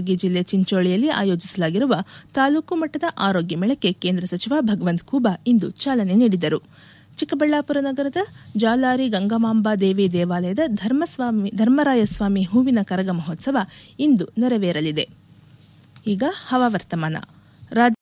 ಕಲಬುರಗಿ ಜಿಲ್ಲೆ ಚಿಂಚೋಳಿಯಲ್ಲಿ ಆಯೋಜಿಸಲಾಗಿರುವ ತಾಲೂಕು ಮಟ್ಟದ ಆರೋಗ್ಯ ಮೇಳಕ್ಕೆ ಕೇಂದ್ರ ಸಚಿವ ಭಗವಂತ್ ಖೂಬಾ ಇಂದು ಚಾಲನೆ ನೀಡಿದರು ಚಿಕ್ಕಬಳ್ಳಾಪುರ ನಗರದ ಜಾಲಾರಿ ಗಂಗಮಾಂಬಾ ದೇವಿ ದೇವಾಲಯದ ಧರ್ಮಸ್ವಾಮಿ ಧರ್ಮರಾಯಸ್ವಾಮಿ ಹೂವಿನ ಕರಗ ಮಹೋತ್ಸವ ಇಂದು ನೆರವೇರಲಿದೆ ಈಗ ಹವಾವರ್ತಮಾನ ರಾಜ್ಯ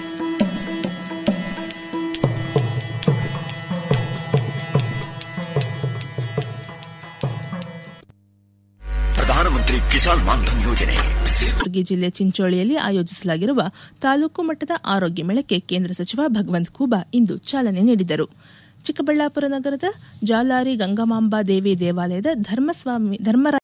ಪ್ರಧಾನಮಂತ್ರಿ ಕಿಸಾನ್ ಮಾನ್ಧನ್ ಯೋಜನೆ ಕಲಬುರಗಿ ಜಿಲ್ಲೆ ಚಿಂಚೋಳಿಯಲ್ಲಿ ಆಯೋಜಿಸಲಾಗಿರುವ ತಾಲೂಕು ಮಟ್ಟದ ಆರೋಗ್ಯ ಮೇಳಕ್ಕೆ ಕೇಂದ್ರ ಸಚಿವ ಭಗವಂತ್ ಖೂಬಾ ಇಂದು ಚಾಲನೆ ನೀಡಿದರು ಚಿಕ್ಕಬಳ್ಳಾಪುರ ನಗರದ ಜಾಲಾರಿ ಗಂಗಮಾಂಬಾ ದೇವಿ ದೇವಾಲಯದ ಧರ್ಮಸ್ವಾಮಿ ಧರ್ಮರಾಯ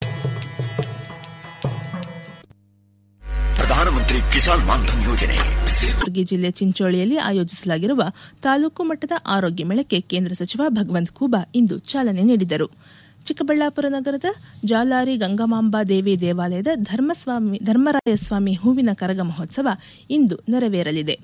ಪ್ರಧಾನಮಂತ್ರಿ ಕಿಸಾನ್ ಮಾನ್ಧನ್ ಯೋಜನೆ ಕಲಬುರಗಿ ಜಿಲ್ಲೆ ಚಿಂಚೋಳಿಯಲ್ಲಿ ಆಯೋಜಿಸಲಾಗಿರುವ ತಾಲೂಕು ಮಟ್ಟದ ಆರೋಗ್ಯ ಮೇಳಕ್ಕೆ ಕೇಂದ್ರ ಸಚಿವ ಭಗವಂತ್ ಖೂಬಾ ಇಂದು ಚಾಲನೆ ನೀಡಿದರು ಚಿಕ್ಕಬಳ್ಳಾಪುರ ನಗರದ ಜಾಲಾರಿ ಗಂಗಮಾಂಬಾ ದೇವಿ ದೇವಾಲಯದ ಧರ್ಮಸ್ವಾಮಿ ಧರ್ಮರಾಯಸ್ವಾಮಿ ಹೂವಿನ ಕರಗ ಮಹೋತ್ಸವ ಇಂದು ನೆರವೇರಲಿದೆ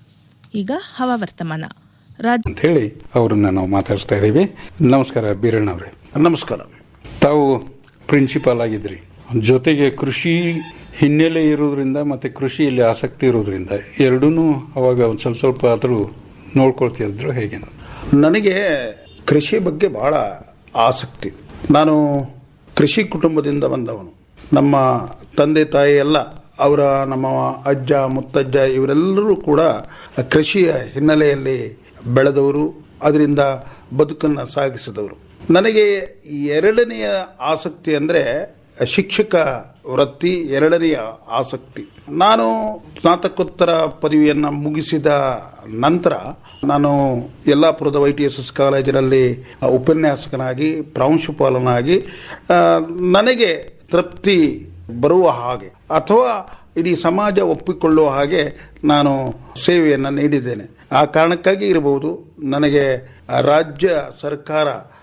ಈಗ ಹವಾವರ್ತಮಾನ ರಾಜ್ಯ ಅಂತ ಹೇಳಿ ಅವರನ್ನ ನಾವು ಮಾತಾಡಿಸ್ತಾ ಇದ್ದೀವಿ ನಮಸ್ಕಾರ ಬೀರಣ್ಣ ಅವರೇ ನಮಸ್ಕಾರ ತಾವು ಪ್ರಿನ್ಸಿಪಾಲ್ ಆಗಿದ್ರಿ ಜೊತೆಗೆ ಕೃಷಿ ಹಿನ್ನೆಲೆ ಇರೋದ್ರಿಂದ ಮತ್ತೆ ಕೃಷಿಯಲ್ಲಿ ಆಸಕ್ತಿ ಇರೋದ್ರಿಂದ ಎರಡೂ ಅವಾಗ ಒಂದು ಸ್ವಲ್ಪ ಸ್ವಲ್ಪ ಆದರೂ ನೋಡ್ಕೊಳ್ತಿದ್ರು ಹೇಗೆ ನನಗೆ ಕೃಷಿ ಬಗ್ಗೆ ಬಹಳ ಆಸಕ್ತಿ ನಾನು ಕೃಷಿ ಕುಟುಂಬದಿಂದ ಬಂದವನು ನಮ್ಮ ತಂದೆ ತಾಯಿ ಎಲ್ಲ ಅವರ ನಮ್ಮ ಅಜ್ಜ ಮುತ್ತಜ್ಜ ಇವರೆಲ್ಲರೂ ಕೂಡ ಕೃಷಿಯ ಹಿನ್ನೆಲೆಯಲ್ಲಿ ಬೆಳೆದವರು ಅದರಿಂದ ಬದುಕನ್ನು ಸಾಗಿಸಿದವರು ನನಗೆ ಎರಡನೆಯ ಆಸಕ್ತಿ ಅಂದರೆ ಶಿಕ್ಷಕ ವೃತ್ತಿ ಎರಡನೆಯ ಆಸಕ್ತಿ ನಾನು ಸ್ನಾತಕೋತ್ತರ ಪದವಿಯನ್ನು ಮುಗಿಸಿದ ನಂತರ ನಾನು ಯಲ್ಲಾಪುರದ ವೈ ಟಿ ಎಸ್ ಎಸ್ ಕಾಲೇಜಿನಲ್ಲಿ ಉಪನ್ಯಾಸಕನಾಗಿ ಪ್ರಾಂಶುಪಾಲನಾಗಿ ಆ, ನನಗೆ ತೃಪ್ತಿ ಬರುವ ಹಾಗೆ ಅಥವಾ ಇಡೀ ಸಮಾಜ ಒಪ್ಪಿಕೊಳ್ಳುವ ಹಾಗೆ ನಾನು ಸೇವೆಯನ್ನು ನೀಡಿದ್ದೇನೆ ಆ ಕಾರಣಕ್ಕಾಗಿ ಇರಬಹುದು ನನಗೆ ರಾಜ್ಯ ಸರ್ಕಾರ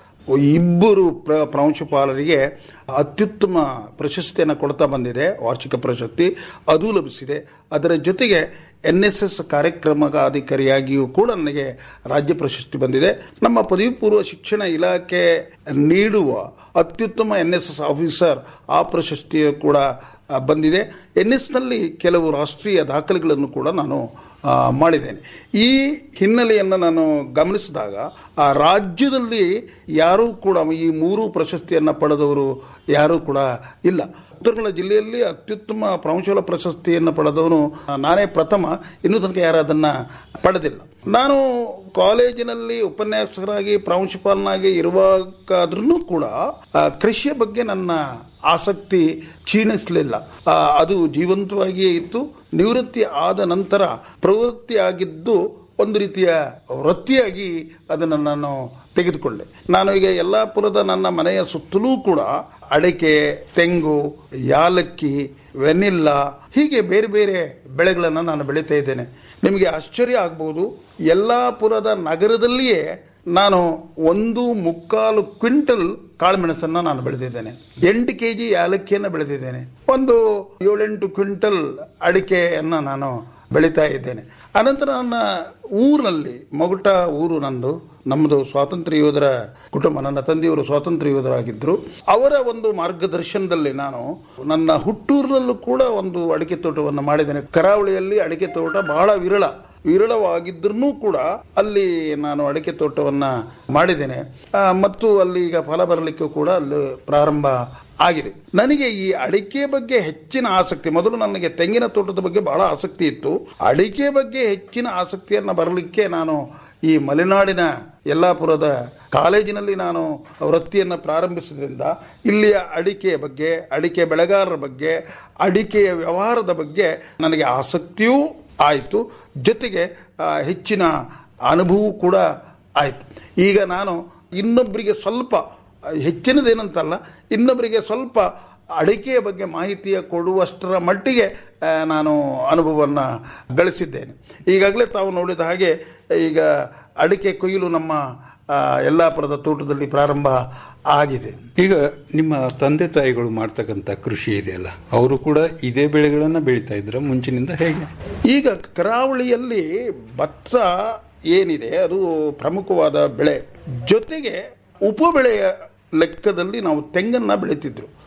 ಇಬ್ಬರು ಪ್ರ ಪ್ರಾಂಶುಪಾಲರಿಗೆ ಅತ್ಯುತ್ತಮ ಪ್ರಶಸ್ತಿಯನ್ನು ಕೊಡ್ತಾ ಬಂದಿದೆ ವಾರ್ಷಿಕ ಪ್ರಶಸ್ತಿ ಅದು ಲಭಿಸಿದೆ ಅದರ ಜೊತೆಗೆ ಎನ್ ಎಸ್ ಎಸ್ ಕಾರ್ಯಕ್ರಮಾಧಿಕಾರಿಯಾಗಿಯೂ ಕೂಡ ನನಗೆ ರಾಜ್ಯ ಪ್ರಶಸ್ತಿ ಬಂದಿದೆ ನಮ್ಮ ಪದವಿ ಪೂರ್ವ ಶಿಕ್ಷಣ ಇಲಾಖೆ ನೀಡುವ ಅತ್ಯುತ್ತಮ ಎನ್ ಎಸ್ ಎಸ್ ಆಫೀಸರ್ ಆ ಪ್ರಶಸ್ತಿಯು ಕೂಡ ಆ, ಬಂದಿದೆ ಎನ್ ಎಸ್ನಲ್ಲಿ ಕೆಲವು ರಾಷ್ಟ್ರೀಯ ದಾಖಲೆಗಳನ್ನು ಕೂಡ ನಾನು ಆ, ಮಾಡಿದ್ದೇನೆ ಈ ಹಿನ್ನೆಲೆಯನ್ನು ನಾನು ಗಮನಿಸಿದಾಗ ಆ ರಾಜ್ಯದಲ್ಲಿ ಯಾರೂ ಕೂಡ ಈ ಮೂರು ಪ್ರಶಸ್ತಿಯನ್ನು ಪಡೆದವರು ಯಾರೂ ಕೂಡ ಇಲ್ಲ ಉತ್ತರ ಕನ್ನಡ ಜಿಲ್ಲೆಯಲ್ಲಿ ಅತ್ಯುತ್ತಮ ಪ್ರಾಂಶುಪಾಲ ಪ್ರಶಸ್ತಿಯನ್ನು ಪಡೆದವನು ನಾನೇ ಪ್ರಥಮ ಇನ್ನೂ ತನಕ ಯಾರು ಅದನ್ನು ಪಡೆದಿಲ್ಲ ನಾನು ಕಾಲೇಜಿನಲ್ಲಿ ಉಪನ್ಯಾಸಕರಾಗಿ ಪ್ರಾಂಶುಪಾಲನಾಗಿ ಇರುವಾಗಾದ್ರೂ ಕೂಡ ಆ, ಕೃಷಿಯ ಬಗ್ಗೆ ನನ್ನ ಆಸಕ್ತಿ ಕ್ಷೀಣಿಸಲಿಲ್ಲ ಆ, ಅದು ಜೀವಂತವಾಗಿಯೇ ಇತ್ತು ನಿವೃತ್ತಿ ಆದ ನಂತರ ಪ್ರವೃತ್ತಿ ಆಗಿದ್ದು ಒಂದು ರೀತಿಯ ವೃತ್ತಿಯಾಗಿ ಅದನ್ನು ನಾನು ತೆಗೆದುಕೊಂಡೆ ನಾನು ಈಗ ಯಲ್ಲಾಪುರದ ನನ್ನ ಮನೆಯ ಸುತ್ತಲೂ ಕೂಡ ಅಡಿಕೆ ತೆಂಗು ಯಾಲಕ್ಕಿ ವೆನಿಲ್ಲಾ ಹೀಗೆ ಬೇರೆ ಬೇರೆ ಬೆಳೆಗಳನ್ನು ನಾನು ಬೆಳೀತಾ ಇದ್ದೇನೆ ನಿಮಗೆ ಆಶ್ಚರ್ಯ ಆಗ್ಬೋದು ಯಲ್ಲಾಪುರದ ನಗರದಲ್ಲಿಯೇ ನಾನು ಒಂದು ಮುಕ್ಕಾಲು ಕ್ವಿಂಟಲ್ ಕಾಳುಮೆಣಸನ್ನು ನಾನು ಬೆಳೆದಿದ್ದೇನೆ ಎಂಟು ಕೆ ಜಿ ಯಾಲಕ್ಕಿಯನ್ನು ಬೆಳೆದಿದ್ದೇನೆ ಒಂದು ಏಳೆಂಟು ಕ್ವಿಂಟಲ್ ಅಡಿಕೆಯನ್ನು ನಾನು ಬೆಳೀತಾ ಇದ್ದೇನೆ ಅನಂತರ ನನ್ನ ಊರಿನಲ್ಲಿ ಮಗುಟ ಊರು ನಂದು ನಮ್ಮದು ಸ್ವಾತಂತ್ರ್ಯ ಯೋಧರ ಕುಟುಂಬ ನನ್ನ ತಂದೆಯವರು ಸ್ವಾತಂತ್ರ್ಯ ಯೋಧರಾಗಿದ್ದರು ಅವರ ಒಂದು ಮಾರ್ಗದರ್ಶನದಲ್ಲಿ ನಾನು ನನ್ನ ಹುಟ್ಟೂರಿನಲ್ಲೂ ಕೂಡ ಒಂದು ಅಡಿಕೆ ತೋಟವನ್ನು ಮಾಡಿದ್ದೇನೆ ಕರಾವಳಿಯಲ್ಲಿ ಅಡಿಕೆ ತೋಟ ಬಹಳ ವಿರಳ ವಿರಳವಾಗಿದ್ರೂ ಕೂಡ ಅಲ್ಲಿ ನಾನು ಅಡಿಕೆ ತೋಟವನ್ನು ಮಾಡಿದ್ದೇನೆ ಆ, ಮತ್ತು ಅಲ್ಲಿ ಈಗ ಫಲ ಬರಲಿಕ್ಕೂ ಕೂಡ ಅಲ್ಲಿ ಪ್ರಾರಂಭ ಆಗಿದೆ ನನಗೆ ಈ ಅಡಿಕೆ ಬಗ್ಗೆ ಹೆಚ್ಚಿನ ಆಸಕ್ತಿ ಮೊದಲು ನನಗೆ ತೆಂಗಿನ ತೋಟದ ಬಗ್ಗೆ ಬಹಳ ಆಸಕ್ತಿ ಇತ್ತು ಅಡಿಕೆ ಬಗ್ಗೆ ಹೆಚ್ಚಿನ ಆಸಕ್ತಿಯನ್ನು ಬರಲಿಕ್ಕೆ ನಾನು ಈ ಮಲೆನಾಡಿನ ಯಲ್ಲಾಪುರದ ಕಾಲೇಜಿನಲ್ಲಿ ನಾನು ವೃತ್ತಿಯನ್ನು ಪ್ರಾರಂಭಿಸಿದ್ರಿಂದ ಇಲ್ಲಿಯ ಅಡಿಕೆಯ ಬಗ್ಗೆ ಅಡಿಕೆ ಬೆಳೆಗಾರರ ಬಗ್ಗೆ ಅಡಿಕೆಯ ವ್ಯವಹಾರದ ಬಗ್ಗೆ ನನಗೆ ಆಸಕ್ತಿಯೂ ಆಯಿತು ಜೊತೆಗೆ ಆ, ಹೆಚ್ಚಿನ ಅನುಭವವೂ ಕೂಡ ಆಯಿತು ಈಗ ನಾನು ಇನ್ನೊಬ್ಬರಿಗೆ ಸ್ವಲ್ಪ ಹೆಚ್ಚಿನದೇನಂತಲ್ಲ ಇನ್ನೊಬ್ಬರಿಗೆ ಸ್ವಲ್ಪ ಅಡಿಕೆಯ ಬಗ್ಗೆ ಮಾಹಿತಿಯ ಕೊಡುವಷ್ಟರ ಮಟ್ಟಿಗೆ ಆ, ನಾನು ಅನುಭವವನ್ನು ಗಳಿಸಿದ್ದೇನೆ ಈಗಾಗಲೇ ತಾವು ನೋಡಿದ ಹಾಗೆ ಈಗ ಅಡಿಕೆ ಕೊಯ್ಲು ನಮ್ಮ ಆ, ಯಲ್ಲಾಪುರದ ತೋಟದಲ್ಲಿ ಪ್ರಾರಂಭ ಆಗಿದೆ ಈಗ ನಿಮ್ಮ ತಂದೆ ತಾಯಿಗಳು ಮಾಡ್ತಕ್ಕಂಥ ಕೃಷಿ ಇದೆಯಲ್ಲ ಅವರು ಕೂಡ ಇದೇ ಬೆಳೆಗಳನ್ನ ಬೆಳೀತಾ ಇದ್ರ ಮುಂಚಿನಿಂದ ಹೇಗೆ ಈಗ ಕರಾವಳಿಯಲ್ಲಿ ಭತ್ತ ಏನಿದೆ ಅದು ಪ್ರಮುಖವಾದ ಬೆಳೆ ಜೊತೆಗೆ ಉಪಬೆಳೆಯ ಲೆಕ್ಕದಲ್ಲಿ ನಾವು ತೆಂಗನ್ನ ಬೆಳೀತಿದ್ರು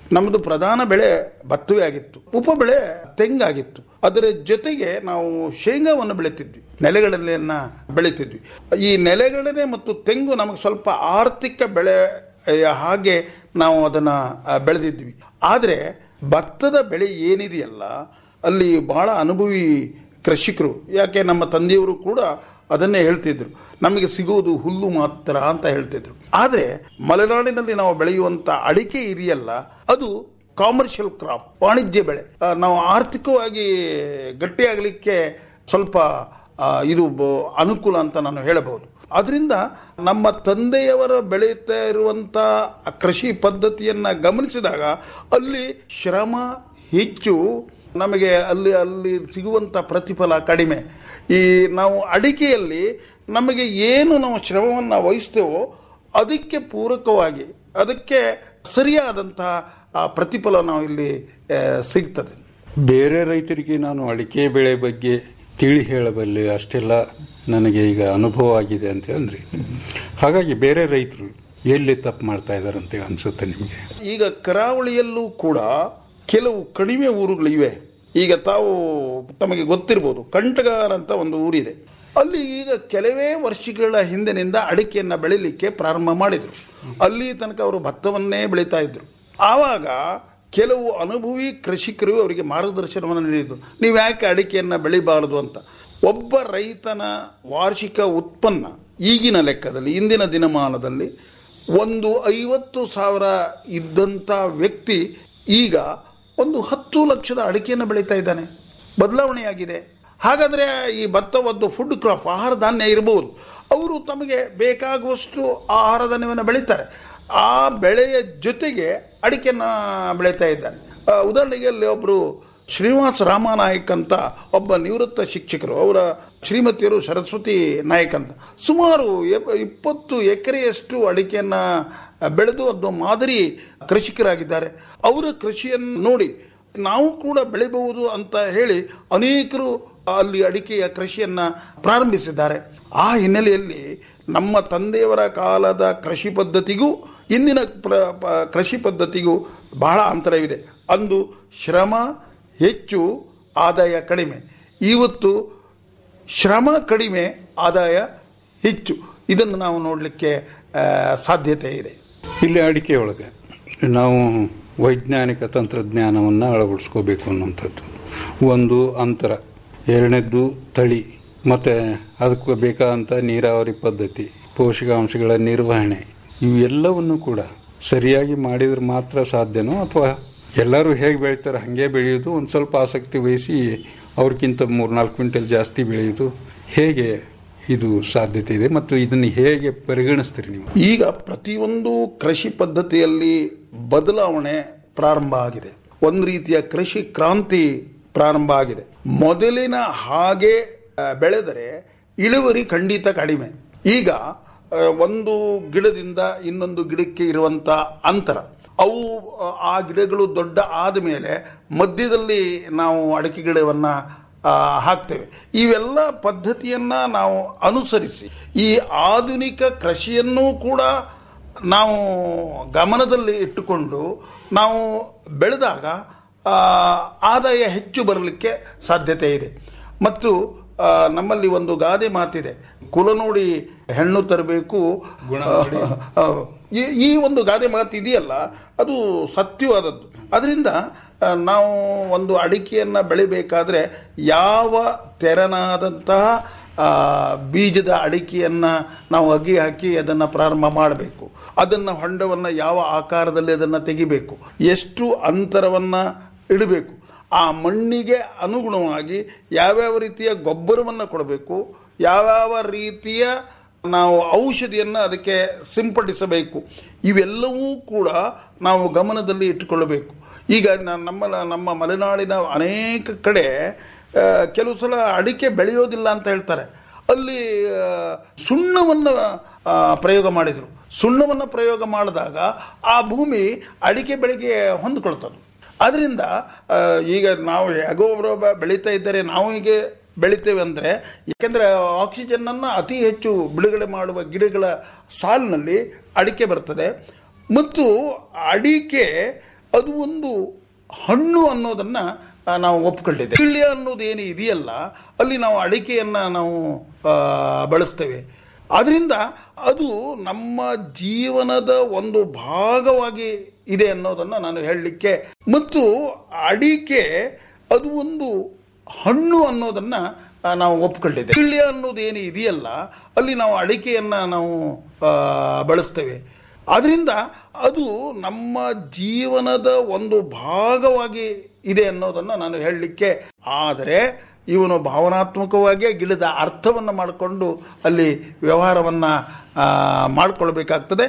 ನಮ್ಮದು ಪ್ರಧಾನ ಬೆಳೆ ಭತ್ತವೇ ಆಗಿತ್ತು ಉಪ ಬೆಳೆ ತೆಂಗಾಗಿತ್ತು ಅದರ ಜೊತೆಗೆ ನಾವು ಶೇಂಗಾವನ್ನು ಬೆಳೀತಿದ್ವಿ ನೆಲೆಗಡಲೆಯನ್ನ ಬೆಳೀತಿದ್ವಿ ಈ ನೆಲೆಗಡಲೆ ಮತ್ತು ತೆಂಗು ನಮಗೆ ಸ್ವಲ್ಪ ಆರ್ಥಿಕ ಬೆಳೆ ಹಾಗೆ ನಾವು ಅದನ್ನು ಬೆಳೆದಿದ್ವಿ ಆದರೆ ಭತ್ತದ ಬೆಳೆ ಏನಿದೆಯಲ್ಲ ಅಲ್ಲಿ ಬಹಳ ಅನುಭವಿ ಕೃಷಿಕರು ಯಾಕೆ ನಮ್ಮ ತಂದೆಯವರು ಕೂಡ ಅದನ್ನೇ ಹೇಳ್ತಿದ್ರು ನಮಗೆ ಸಿಗುವುದು ಹುಲ್ಲು ಮಾತ್ರ ಅಂತ ಹೇಳ್ತಿದ್ರು ಆದರೆ ಮಲೆನಾಡಿನಲ್ಲಿ ನಾವು ಬೆಳೆಯುವಂತ ಅಡಿಕೆ ಇದೆಯಲ್ಲ ಅದು ಕಾಮರ್ಷಿಯಲ್ ಕ್ರಾಪ್ ವಾಣಿಜ್ಯ ಬೆಳೆ ಆ, ನಾವು ಆರ್ಥಿಕವಾಗಿ ಗಟ್ಟಿಯಾಗಲಿಕ್ಕೆ ಸ್ವಲ್ಪ ಆ, ಇದು ಬ- ಅನುಕೂಲ ಅಂತ ನಾನು ಹೇಳಬಹುದು ಅದರಿಂದ ನಮ್ಮ ತಂದೆಯವರ ಬೆಳೆಯುತ್ತಾ ಇರುವಂತ ಕೃಷಿ ಪದ್ಧತಿಯನ್ನ ಗಮನಿಸಿದಾಗ ಅಲ್ಲಿ ಶ್ರಮ ಹೆಚ್ಚು ನಮಗೆ ಅಲ್ಲಿ ಅಲ್ಲಿ ಸಿಗುವಂತ ಪ್ರತಿಫಲ ಕಡಿಮೆ ಈ ನಾವು ಅಡಿಕೆಯಲ್ಲಿ ನಮಗೆ ಏನು ನಾವು ಶ್ರಮವನ್ನು ವಹಿಸ್ತೇವೋ ಅದಕ್ಕೆ ಪೂರಕವಾಗಿ ಅದಕ್ಕೆ ಸರಿಯಾದಂತಹ ಆ ಪ್ರತಿಫಲ ನಾವು ಇಲ್ಲಿ ಆ, ಸಿಗ್ತದೆ ಬೇರೆ ರೈತರಿಗೆ ನಾನು ಅಡಿಕೆ ಬೆಳೆ ಬಗ್ಗೆ ತಿಳಿ ಹೇಳಬಲ್ಲೆ ಅಷ್ಟೆಲ್ಲ ನನಗೆ ಈಗ ಅನುಭವ ಆಗಿದೆ ಅಂತ ಅಂದ್ರಿ ಹಾಗಾಗಿ ಬೇರೆ ರೈತರು ಎಲ್ಲಿ ತಪ್ಪು ಮಾಡ್ತಾ ಇದ್ದಾರೆ ಅಂತ ಅನ್ಸುತ್ತೆ ನಿಮಗೆ ಈಗ ಕರಾವಳಿಯಲ್ಲೂ ಕೂಡ ಕೆಲವು ಕಡಿಮೆ ಊರುಗಳಿವೆ ಈಗ ತಾವು ತಮಗೆ ಗೊತ್ತಿರ್ಬೋದು ಕಂಟಗಾರ ಅಂತ ಒಂದು ಊರಿದೆ ಅಲ್ಲಿ ಈಗ ಕೆಲವೇ ವರ್ಷಗಳ ಹಿಂದಿನಿಂದ ಅಡಿಕೆಯನ್ನ ಬೆಳಿಲಿಕ್ಕೆ ಪ್ರಾರಂಭ ಮಾಡಿದ್ರು ಅಲ್ಲಿ ತನಕ ಅವರು ಭತ್ತವನ್ನೇ ಬೆಳೀತಾ ಇದ್ರು ಆವಾಗ ಕೆಲವು ಅನುಭವಿ ಕೃಷಿಕರು ಅವರಿಗೆ ಮಾರ್ಗದರ್ಶನವನ್ನು ನೀಡಿದ್ರು ನೀವು ಯಾಕೆ ಅಡಿಕೆಯನ್ನ ಬೆಳಿಬಾರದು ಅಂತ ಒಬ್ಬ ರೈತನ ವಾರ್ಷಿಕ ಉತ್ಪನ್ನ ಈಗಿನ ಲೆಕ್ಕದಲ್ಲಿ ಇಂದಿನ ದಿನಮಾನದಲ್ಲಿ ಒಂದು ಐವತ್ತು ಸಾವಿರ ಇದ್ದಂಥ ವ್ಯಕ್ತಿ ಈಗ ಒಂದು ಹತ್ತು ಲಕ್ಷದ ಅಡಿಕೆಯನ್ನು ಬೆಳೀತಾ ಇದ್ದಾನೆ ಬದಲಾವಣೆಯಾಗಿದೆ ಹಾಗಾದರೆ ಈ ಭತ್ತ ಒಂದು ಫುಡ್ ಕ್ರಾಪ್ ಆಹಾರ ಧಾನ್ಯ ಇರಬಹುದು ಅವರು ತಮಗೆ ಬೇಕಾಗುವಷ್ಟು ಆಹಾರ ಧಾನ್ಯವನ್ನು ಬೆಳೀತಾರೆ ಆ ಬೆಳೆಯ ಜೊತೆಗೆ ಅಡಿಕೆಯನ್ನು ಬೆಳೀತಾ ಇದ್ದಾನೆ ಆ, ಉದಾಹರಣೆಗೆ ಅಲ್ಲಿ ಒಬ್ಬರು ಶ್ರೀನಿವಾಸ್ ರಾಮನಾಯಕ್ ಅಂತ ಒಬ್ಬ ನಿವೃತ್ತ ಶಿಕ್ಷಕರು ಅವರ ಶ್ರೀಮತಿಯರು ಸರಸ್ವತಿ ನಾಯಕ್ ಅಂತ ಸುಮಾರು ಎಪ್- ಇಪ್ಪತ್ತು ಎಕರೆಯಷ್ಟು ಅಡಿಕೆಯನ್ನ ಬೆಳೆದು ಅದು ಮಾದರಿ ಕೃಷಿಕರಾಗಿದ್ದಾರೆ ಅವರ ಕೃಷಿಯನ್ನು ನೋಡಿ ನಾವು ಕೂಡ ಬೆಳೆಯಬಹುದು ಅಂತ ಹೇಳಿ ಅನೇಕರು ಅಲ್ಲಿ ಅಡಿಕೆಯ ಕೃಷಿಯನ್ನ ಪ್ರಾರಂಭಿಸಿದ್ದಾರೆ ಆ ಹಿನ್ನೆಲೆಯಲ್ಲಿ ನಮ್ಮ ತಂದೆಯವರ ಕಾಲದ ಕೃಷಿ ಪದ್ಧತಿಗೂ ಇಂದಿನ ಪ್ರ- ಪ- ಕೃಷಿ ಪದ್ಧತಿಗೂ ಬಹಳ ಅಂತರವಿದೆ ಅಂದು ಶ್ರಮ ಹೆಚ್ಚು ಆದಾಯ ಕಡಿಮೆ ಇವತ್ತು ಶ್ರಮ ಕಡಿಮೆ ಆದಾಯ ಹೆಚ್ಚು ಇದನ್ನು ನಾವು ನೋಡಲಿಕ್ಕೆ ಆ, ಸಾಧ್ಯತೆ ಇದೆ ಇಲ್ಲಿ ಅಡಿಕೆ ಒಳಗೆ ನಾವು ವೈಜ್ಞಾನಿಕ ತಂತ್ರಜ್ಞಾನವನ್ನು ಅಳವಡಿಸ್ಕೋಬೇಕು ಅನ್ನುವಂಥದ್ದು ಒಂದು ಅಂತರ ಎರಡನೇದ್ದು ತಳಿ ಮತ್ತು ಅದಕ್ಕೆ ಬೇಕಾದಂಥ ನೀರಾವರಿ ಪದ್ಧತಿ ಪೋಷಕಾಂಶಗಳ ನಿರ್ವಹಣೆ ಇವೆಲ್ಲವನ್ನು ಕೂಡ ಸರಿಯಾಗಿ ಮಾಡಿದ್ರೆ ಮಾತ್ರ ಸಾಧ್ಯನೋ ಅಥವಾ ಎಲ್ಲರೂ ಹೇಗೆ ಬೆಳೀತಾರೆ ಹಾಗೆ ಬೆಳೆಯೋದು ಒಂದು ಸ್ವಲ್ಪ ಆಸಕ್ತಿ ವಹಿಸಿ ಅವ್ರಿಗಿಂತ ಮೂರ್ನಾಲ್ಕು ಕ್ವಿಂಟಲ್ ಜಾಸ್ತಿ ಬೆಳೆಯೋದು ಹೇಗೆ ಇದು ಸಾಧ್ಯತೆ ಇದೆ ಮತ್ತು ಇದನ್ನು ಹೇಗೆ ಪರಿಗಣಿಸ್ತೀರಿ ನೀವು ಈಗ ಪ್ರತಿಯೊಂದು ಕೃಷಿ ಪದ್ಧತಿಯಲ್ಲಿ ಬದಲಾವಣೆ ಪ್ರಾರಂಭ ಆಗಿದೆ ಒಂದು ರೀತಿಯ ಕೃಷಿ ಕ್ರಾಂತಿ ಪ್ರಾರಂಭ ಆಗಿದೆ ಮೊದಲಿನ ಹಾಗೆ ಆ, ಬೆಳೆದರೆ ಇಳುವರಿ ಖಂಡಿತ ಕಡಿಮೆ ಈಗ ಆ, ಒಂದು ಗಿಡದಿಂದ ಇನ್ನೊಂದು ಗಿಡಕ್ಕೆ ಇರುವಂತ ಅಂತರ ಅವು ಆ, ಆ ಗಿಡಗಳು ದೊಡ್ಡ ಆದ ಮೇಲೆ ಮಧ್ಯದಲ್ಲಿ ನಾವು ಅಡಿಕೆ ಗಿಡವನ್ನ ಆ, ಹಾಕ್ತೇವೆ ಇವೆಲ್ಲ ಪದ್ಧತಿಯನ್ನ ನಾವು ಅನುಸರಿಸಿ ಈ ಆಧುನಿಕ ಕೃಷಿಯನ್ನೂ ಕೂಡ ನಾವು ಗಮನದಲ್ಲಿ ಇಟ್ಟುಕೊಂಡು ನಾವು ಬೆಳೆದಾಗ ಆ, ಆದಾಯ ಹೆಚ್ಚು ಬರಲಿಕ್ಕೆ ಸಾಧ್ಯತೆ ಇದೆ ಮತ್ತು ಆ, ನಮ್ಮಲ್ಲಿ ಒಂದು ಗಾದೆ ಮಾತಿದೆ ಕುಲ ನೋಡಿ ಹೆಣ್ಣು ತರಬೇಕು ಆ, ಈ- ಈ ಒಂದು ಗಾದೆ ಮಾತು ಇದೆಯಲ್ಲ ಅದು ಸತ್ಯವಾದದ್ದು ಅದರಿಂದ ಆ, ನಾವು ಒಂದು ಅಡಿಕೆಯನ್ನು ಬೆಳಿಬೇಕಾದ್ರೆ ಯಾವ ತೆರನಾದಂತಹ ಆ, ಬೀಜದ ಅಡಿಕೆಯನ್ನು ನಾವು ಅಗಿ ಹಾಕಿ ಅದನ್ನು ಪ್ರಾರಂಭ ಮಾಡಬೇಕು ಅದನ್ನು ಹೊಂಡವನ್ನು ಯಾವ ಆಕಾರದಲ್ಲಿ ಅದನ್ನು ತೆಗಿಬೇಕು ಎಷ್ಟು ಅಂತರವನ್ನು ಇಡಬೇಕು ಆ ಮಣ್ಣಿಗೆ ಅನುಗುಣವಾಗಿ ಯಾವ್ಯಾವ ರೀತಿಯ ಗೊಬ್ಬರವನ್ನು ಕೊಡಬೇಕು ಯಾವ್ಯಾವ ರೀತಿಯ ನಾವು ಔಷಧಿಯನ್ನು ಅದಕ್ಕೆ ಸಿಂಪಡಿಸಬೇಕು ಇವೆಲ್ಲವೂ ಕೂಡ ನಾವು ಗಮನದಲ್ಲಿ ಇಟ್ಟುಕೊಳ್ಳಬೇಕು ಈಗ ನ- ನಮ್ಮ ನಮ್ಮ ಮಲೆನಾಡಿನ ಅನೇಕ ಕಡೆ ಆ, ಕೆಲವು ಸಲ ಅಡಿಕೆ ಬೆಳೆಯೋದಿಲ್ಲ ಅಂತ ಹೇಳ್ತಾರೆ ಅಲ್ಲಿ ಆ, ಸುಣ್ಣವನ್ನು ಆ, ಪ್ರಯೋಗ ಮಾಡಿದರು ಸುಣ್ಣವನ್ನು ಪ್ರಯೋಗ ಮಾಡಿದಾಗ ಆ ಭೂಮಿ ಅಡಿಕೆ ಬೆಳೆಗೆ ಹೊಂದ್ಕೊಳ್ತದೆ ಅದರಿಂದ ಆ, ಈಗ ನಾವು ಹೇಗೋ ಒಬ್ಬರು ಬ- ಬೆಳೀತಾ ಇದ್ದಾರೆ ನಾವು ಹೀಗೆ ಬೆಳಿತೇವೆ ಅಂದರೆ ಯಾಕೆಂದರೆ ಆಕ್ಸಿಜನ್ನನ್ನು ಅತಿ ಹೆಚ್ಚು ಬಿಡುಗಡೆ ಮಾಡುವ ಗಿಡಗಳ ಸಾಲಿನಲ್ಲಿ ಅಡಿಕೆ ಬರ್ತದೆ ಮತ್ತು ಅಡಿಕೆ ಅದು ಒಂದು ಹಣ್ಣು ಅನ್ನೋದನ್ನ ಆ, ನಾವು ಒಪ್ಕೊಂಡಿದ್ದೇವೆ ಕಿಳ್ಯ ಅನ್ನೋದು ಏನು ಇದೆಯಲ್ಲ ಅಲ್ಲಿ ನಾವು ಅಡಿಕೆಯನ್ನ ನಾವು ಆ, ಬಳಸ್ತೇವೆ ಅದರಿಂದ ಅದು ನಮ್ಮ ಜೀವನದ ಒಂದು ಭಾಗವಾಗಿ ಇದೆ ಅನ್ನೋದನ್ನ ನಾನು ಹೇಳಲಿಕ್ಕೆ ಮತ್ತು ಅಡಿಕೆ ಅದು ಒಂದು ಹಣ್ಣು ಅನ್ನೋದನ್ನ ಆ, ನಾವು ಒಪ್ಕೊಂಡಿದ್ದೇವೆ ಕಿಳ್ಯ ಅನ್ನೋದು ಏನು ಇದೆಯಲ್ಲ ಅಲ್ಲಿ ನಾವು ಅಡಿಕೆಯನ್ನ ನಾವು ಆ, ಬಳಸ್ತೇವೆ ಅದರಿಂದ ಅದು ನಮ್ಮ ಜೀವನದ ಒಂದು ಭಾಗವಾಗಿ ಇದೆ ಅನ್ನೋದನ್ನ ನಾನು ಹೇಳಲಿಕ್ಕೆ ಆದರೆ ಇವನು ಭಾವನಾತ್ಮಕವಾಗಿ ಗಿಡದ ಅರ್ಥವನ್ನು ಮಾಡಿಕೊಂಡು ಅಲ್ಲಿ ವ್ಯವಹಾರವನ್ನ ಆ, ಮಾಡ್ಕೊಳ್ಬೇಕಾಗ್ತದೆ